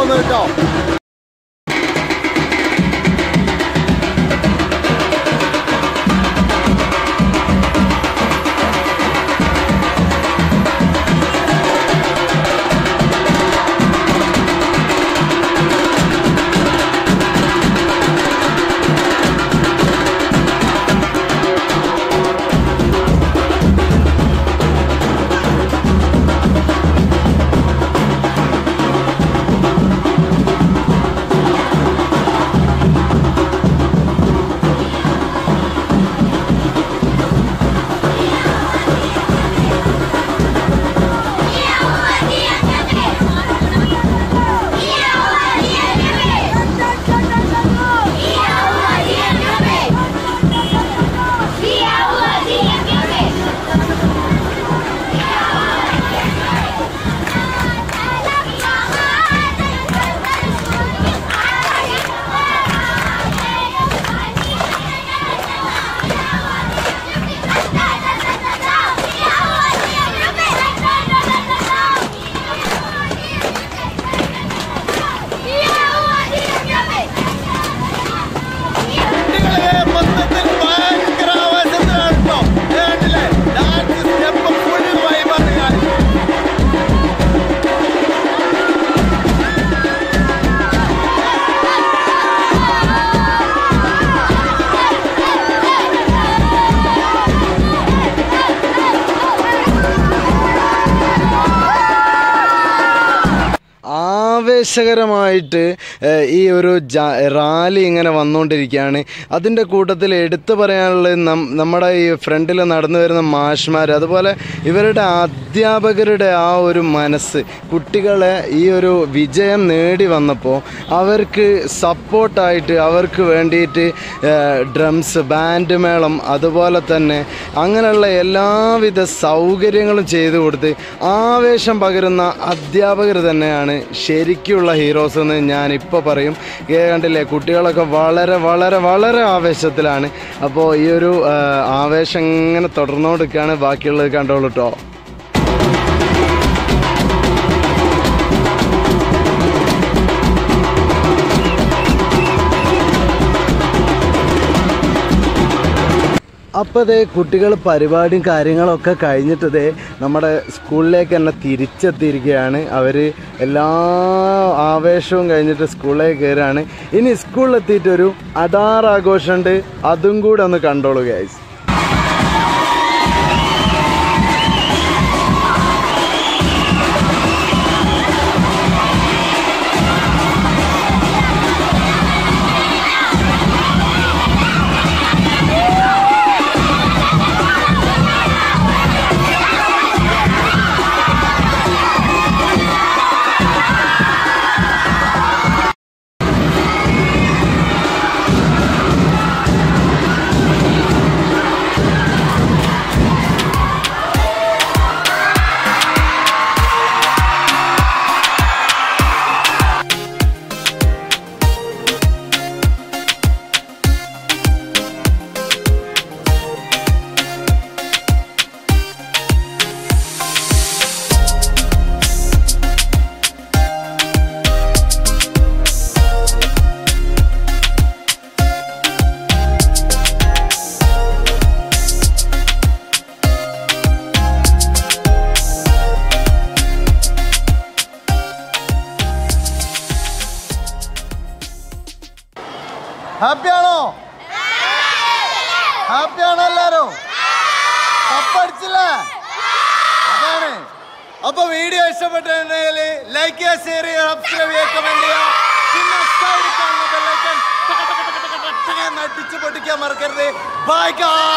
പോകുന്നത് കേട്ടോ കുട്ടികളെ മൊത്തത്തിൽ ഭയങ്കര ആവേശത്തിലാണ് കേട്ടോ ദേ കണ്ടില്ലേ ഡാൻസ് സ്റ്റെപ്പ് ഫുൾ വൈബാണ് ഞാൻ ആവേശകരമായിട്ട് ഏഹ്, ഈ ഒരു ജാ റാലി ഇങ്ങനെ വന്നുകൊണ്ടിരിക്കുകയാണ് അതിൻ്റെ കൂട്ടത്തിൽ എടുത്തു പറയാനുള്ളത് നം- നമ്മുടെ ഈ ഫ്രണ്ടിൽ നടന്നു വരുന്ന മാഷ്മാർ അതുപോലെ ഇവരുടെ അധ്യാപകരുടെ ആ ഒരു മനസ്സ് കുട്ടികളെ ഈ ഒരു വിജയം നേടി വന്നപ്പോൾ അവർക്ക് സപ്പോർട്ടായിട്ട് അവർക്ക് വേണ്ടിയിട്ട് ഡ്രംസ് ബാൻഡ് മേളം അതുപോലെ തന്നെ അങ്ങനെയുള്ള എല്ലാവിധ സൗകര്യങ്ങളും ചെയ്തു കൊടുത്ത് ആവേശം പകരുന്ന അധ്യാപകർ തന്നെയാണ് ശരിക്കുള്ള ഹീറോസ് എന്ന് ഞാൻ ഇപ്പോൾ പറയും ഏ കണ്ടില്ലേ കുട്ടികളൊക്കെ വളരെ വളരെ വളരെ ആവേശത്തിലാണ് അപ്പോൾ ഈ ഒരു ആ, ആവേശം ഇങ്ങനെ തുടർന്നുകൊണ്ടിരിക്കുകയാണ് ബാക്കിയുള്ളത് കണ്ടോളൂ കേട്ടോ അപ്പോൾ ദേ കുട്ടികൾ പരിപാടിയും കാര്യങ്ങളൊക്കെ കഴിഞ്ഞിട്ട് ദേ നമ്മുടെ സ്കൂളിലേക്ക് തന്നെ തിരിച്ചെത്തിയിരിക്കുകയാണ് അവർ എല്ലാ ആവേശവും കഴിഞ്ഞിട്ട് സ്കൂളിലേക്ക് കയറുകയാണ് ഇനി സ്കൂളിലെത്തിയിട്ടൊരു അടാർ ആഘോഷമുണ്ട് അതും കൂടെ ഒന്ന് കണ്ടോളൂ ഗൈസ് ഹാപ്പിയാണോ ഹാപ്പിയാണോ എല്ലാരും കപ്പടിച്ചില്ലേ അതാണ് അപ്പൊ വീഡിയോ ഇഷ്ടപ്പെട്ടുണ്ടെങ്കിൽ ലൈക്ക് ചെയ്യുക ഷെയർ ചെയ്യുക സബ്സ്ക്രൈബ് ചെയ്യുക കമന്റ് ചെയ്യുക പിന്നെ സൈഡിൽ കാണുന്ന ബെല്ലൈക്കൺ അടിച്ചു പൊട്ടിക്കാൻ മറക്കരുത് ബൈ